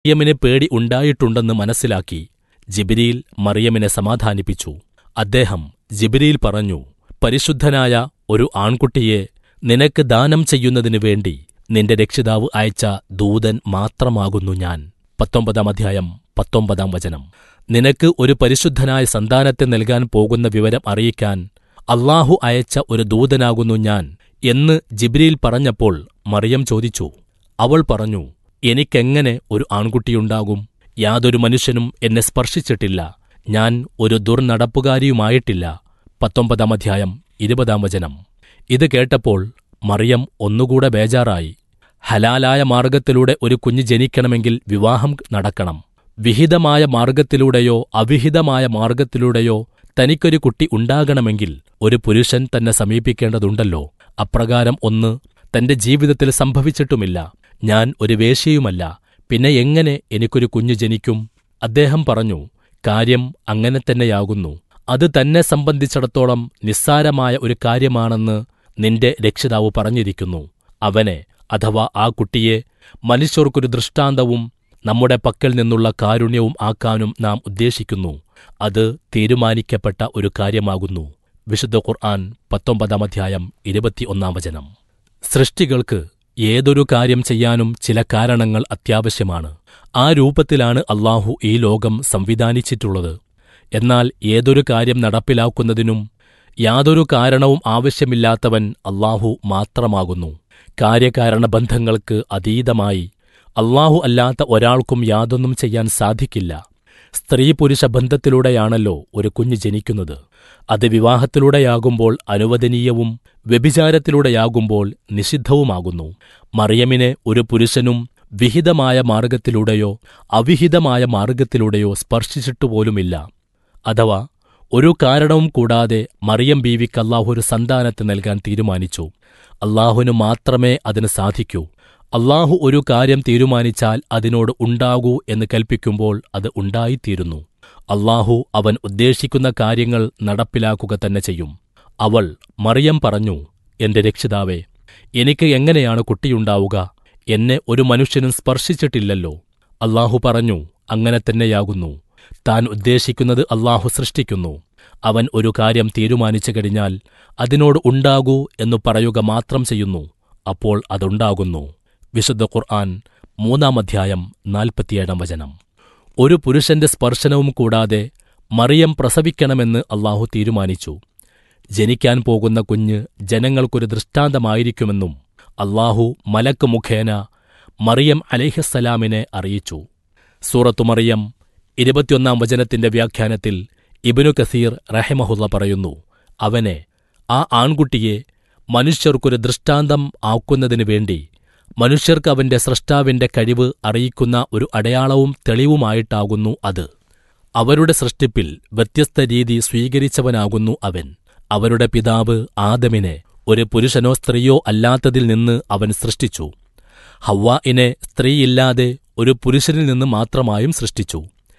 മറിയമിന് പേടി ഉണ്ടായിട്ടുണ്ടെന്ന് മനസ്സിലാക്കി ജിബിരിയിൽ മറിയമിനെ സമാധാനിപ്പിച്ചു അദ്ദേഹം ജിബിരിയിൽ പറഞ്ഞു പരിശുദ്ധനായ ഒരു ആൺകുട്ടിയെ നിനക്ക് ദാനം ചെയ്യുന്നതിനു വേണ്ടി നിന്റെ രക്ഷിതാവ് അയച്ച ദൂതൻ മാത്രമാകുന്നു ഞാൻ പത്തൊമ്പതാം അധ്യായം പത്തൊമ്പതാം വചനം നിനക്ക് ഒരു പരിശുദ്ധനായ സന്താനത്തെ നൽകാൻ പോകുന്ന വിവരം അറിയിക്കാൻ അള്ളാഹു അയച്ച ഒരു ദൂതനാകുന്നു ഞാൻ എന്ന് ജിബ്രീൽ പറഞ്ഞപ്പോൾ മറിയം ചോദിച്ചു അവൾ പറഞ്ഞു എനിക്കെങ്ങനെ ഒരു ആൺകുട്ടിയുണ്ടാകും യാതൊരു മനുഷ്യനും എന്നെ സ്പർശിച്ചിട്ടില്ല ഞാൻ ഒരു ദുർനടപ്പുകാരിയുമായിട്ടില്ല പത്തൊമ്പതാം അധ്യായം ഇരുപതാം വചനം ഇത് കേട്ടപ്പോൾ മറിയം ഒന്നുകൂടെ ബേജാറായി ഹലാലായ മാർഗത്തിലൂടെ ഒരു കുഞ്ഞ് ജനിക്കണമെങ്കിൽ വിവാഹം നടക്കണം വിഹിതമായ മാർഗത്തിലൂടെയോ അവിഹിതമായ മാർഗത്തിലൂടെയോ തനിക്കൊരു കുട്ടി ഉണ്ടാകണമെങ്കിൽ ഒരു പുരുഷൻ തന്നെ സമീപിക്കേണ്ടതുണ്ടല്ലോ അപ്രകാരം ഒന്ന് തന്റെ ജീവിതത്തിൽ സംഭവിച്ചിട്ടുമില്ല ഞാൻ ഒരു വേശ്യയുമല്ല പിന്നെ എങ്ങനെ എനിക്കൊരു കുഞ്ഞു ജനിക്കും അദ്ദേഹം പറഞ്ഞു കാര്യം അങ്ങനെ തന്നെയാകുന്നു അത് തന്നെ സംബന്ധിച്ചിടത്തോളം നിസ്സാരമായ ഒരു കാര്യമാണെന്ന് നിന്റെ രക്ഷിതാവ് പറഞ്ഞിരിക്കുന്നു അവനെ അഥവാ ആ കുട്ടിയെ മനുഷ്യർക്കൊരു ദൃഷ്ടാന്തവും നമ്മുടെ പക്കൽ നിന്നുള്ള കാരുണ്യവും ആക്കാനും നാം ഉദ്ദേശിക്കുന്നു അത് തീരുമാനിക്കപ്പെട്ട ഒരു കാര്യമാകുന്നു വിശുദ്ധ ഖുർആൻ പത്തൊമ്പതാം അധ്യായം ഇരുപത്തിയൊന്നാം വചനം സൃഷ്ടികൾക്ക് ഏതൊരു കാര്യം ചെയ്യാനും ചില കാരണങ്ങൾ അത്യാവശ്യമാണ് ആ രൂപത്തിലാണ് അള്ളാഹു ഈ ലോകം സംവിധാനിച്ചിട്ടുള്ളത് എന്നാൽ ഏതൊരു കാര്യം നടപ്പിലാക്കുന്നതിനും യാതൊരു കാരണവും ആവശ്യമില്ലാത്തവൻ അള്ളാഹു മാത്രമാകുന്നു കാര്യകാരണ ബന്ധങ്ങൾക്ക് അതീതമായി അള്ളാഹു അല്ലാത്ത ഒരാൾക്കും യാതൊന്നും ചെയ്യാൻ സാധിക്കില്ല സ്ത്രീ പുരുഷ ബന്ധത്തിലൂടെയാണല്ലോ ഒരു കുഞ്ഞ് ജനിക്കുന്നത് അത് വിവാഹത്തിലൂടെയാകുമ്പോൾ അനുവദനീയവും വ്യഭിചാരത്തിലൂടെയാകുമ്പോൾ നിഷിദ്ധവുമാകുന്നു മറിയമിനെ ഒരു പുരുഷനും വിഹിതമായ മാർഗത്തിലൂടെയോ അവിഹിതമായ മാർഗത്തിലൂടെയോ സ്പർശിച്ചിട്ടുപോലുമില്ല അഥവാ ഒരു കാരണവും കൂടാതെ മറിയം ബീവിക്ക് അള്ളാഹു ഒരു സന്താനത്തെ നൽകാൻ തീരുമാനിച്ചു അള്ളാഹുവിനു മാത്രമേ അതിന് സാധിക്കൂ അള്ളാഹു ഒരു കാര്യം തീരുമാനിച്ചാൽ അതിനോട് ഉണ്ടാകൂ എന്ന് കൽപ്പിക്കുമ്പോൾ അത് ഉണ്ടായിത്തീരുന്നു അള്ളാഹു അവൻ ഉദ്ദേശിക്കുന്ന കാര്യങ്ങൾ നടപ്പിലാക്കുക തന്നെ ചെയ്യും അവൾ മറിയം പറഞ്ഞു എന്റെ രക്ഷിതാവേ എനിക്ക് എങ്ങനെയാണ് കുട്ടിയുണ്ടാവുക എന്നെ ഒരു മനുഷ്യനും സ്പർശിച്ചിട്ടില്ലല്ലോ അള്ളാഹു പറഞ്ഞു അങ്ങനെ തന്നെയാകുന്നു താൻ ഉദ്ദേശിക്കുന്നത് അള്ളാഹു സൃഷ്ടിക്കുന്നു അവൻ ഒരു കാര്യം തീരുമാനിച്ചു കഴിഞ്ഞാൽ അതിനോട് ഉണ്ടാകൂ എന്നു പറയുക മാത്രം ചെയ്യുന്നു അപ്പോൾ അതുണ്ടാകുന്നു വിശുദ്ധ ഖുർആൻ മൂന്നാം അധ്യായം നാൽപ്പത്തിയേഴാം വചനം ഒരു പുരുഷന്റെ സ്പർശനവും കൂടാതെ മറിയം പ്രസവിക്കണമെന്ന് അള്ളാഹു തീരുമാനിച്ചു ജനിക്കാൻ പോകുന്ന കുഞ്ഞ് ജനങ്ങൾക്കൊരു ദൃഷ്ടാന്തമായിരിക്കുമെന്നും അള്ളാഹു മലക്ക് മുഖേന മറിയം അലേഹസ്സലാമിനെ അറിയിച്ചു സൂറത്തു മറിയം ഇരുപത്തിയൊന്നാം വചനത്തിന്റെ വ്യാഖ്യാനത്തിൽ ഇബനു കസീർ റഹമഹുല്ല പറയുന്നു അവനെ ആ ആൺകുട്ടിയെ മനുഷ്യർക്കൊരു ദൃഷ്ടാന്തം ആക്കുന്നതിനു വേണ്ടി മനുഷ്യർക്ക് അവന്റെ സ്രഷ്ടാവിന്റെ കഴിവ് അറിയിക്കുന്ന ഒരു അടയാളവും തെളിവുമായിട്ടാകുന്നു അത് അവരുടെ സൃഷ്ടിപ്പിൽ വ്യത്യസ്ത രീതി സ്വീകരിച്ചവനാകുന്നു അവൻ അവരുടെ പിതാവ് ആദമിനെ ഒരു പുരുഷനോ സ്ത്രീയോ അല്ലാത്തതിൽ നിന്ന് അവൻ സൃഷ്ടിച്ചു ഹവ്വാഇനെ സ്ത്രീയില്ലാതെ ഒരു പുരുഷനിൽ നിന്ന് മാത്രമായും സൃഷ്ടിച്ചു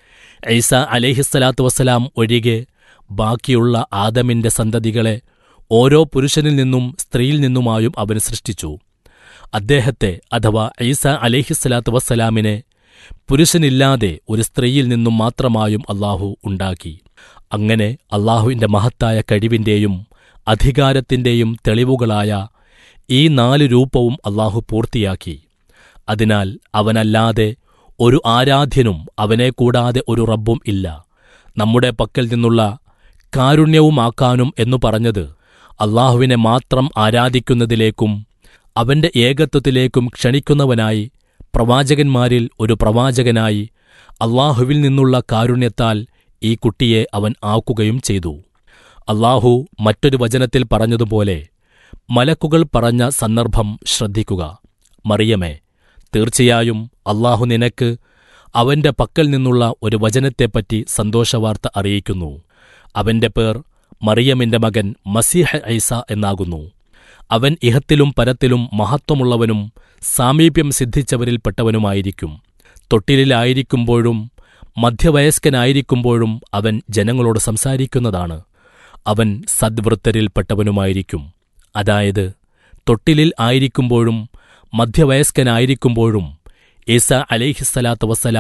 ഐസ അലേഹിസ്സലാത്തു വസ്സലാം ഒഴികെ ബാക്കിയുള്ള ആദമിന്റെ സന്തതികളെ ഓരോ പുരുഷനിൽ നിന്നും സ്ത്രീയിൽ നിന്നുമായും അവൻ സൃഷ്ടിച്ചു അദ്ദേഹത്തെ അഥവാ ഐസ അലേഹിസ്സലാത്തു വസ്സലാമിനെ പുരുഷനില്ലാതെ ഒരു സ്ത്രീയിൽ നിന്നും മാത്രമായും അള്ളാഹു ഉണ്ടാക്കി അങ്ങനെ അള്ളാഹുവിന്റെ മഹത്തായ കഴിവിന്റെയും അധികാരത്തിന്റെയും തെളിവുകളായ ഈ നാല് രൂപവും അള്ളാഹു പൂർത്തിയാക്കി അതിനാൽ അവനല്ലാതെ ഒരു ആരാധ്യനും അവനെ കൂടാതെ ഒരു റബ്ബും ഇല്ല നമ്മുടെ പക്കൽ നിന്നുള്ള കാരുണ്യവുമാക്കാനും എന്നു പറഞ്ഞത് അള്ളാഹുവിനെ മാത്രം ആരാധിക്കുന്നതിലേക്കും അവന്റെ ഏകത്വത്തിലേക്കും ക്ഷണിക്കുന്നവനായി പ്രവാചകന്മാരിൽ ഒരു പ്രവാചകനായി അള്ളാഹുവിൽ നിന്നുള്ള കാരുണ്യത്താൽ ഈ കുട്ടിയെ അവൻ ആക്കുകയും ചെയ്തു അള്ളാഹു മറ്റൊരു വചനത്തിൽ പറഞ്ഞതുപോലെ മലക്കുകൾ പറഞ്ഞ സന്ദർഭം ശ്രദ്ധിക്കുക മറിയമേ തീർച്ചയായും അള്ളാഹു നിനക്ക് അവന്റെ പക്കൽ നിന്നുള്ള ഒരു വചനത്തെപ്പറ്റി സന്തോഷവാർത്ത അറിയിക്കുന്നു അവന്റെ പേർ മറിയമിന്റെ മകൻ മസീഹ ഐസ എന്നാകുന്നു അവൻ ഇഹത്തിലും പരത്തിലും മഹത്വമുള്ളവനും സാമീപ്യം സിദ്ധിച്ചവരിൽപ്പെട്ടവനുമായിരിക്കും തൊട്ടിലിലായിരിക്കുമ്പോഴും മധ്യവയസ്കനായിരിക്കുമ്പോഴും അവൻ ജനങ്ങളോട് സംസാരിക്കുന്നതാണ് അവൻ സദ്വൃത്തരിൽപ്പെട്ടവനുമായിരിക്കും അതായത് തൊട്ടിലിൽ ആയിരിക്കുമ്പോഴും മധ്യവയസ്കനായിരിക്കുമ്പോഴും ഈസ അലൈഹിസ്സലാത്തു വസ്സലാം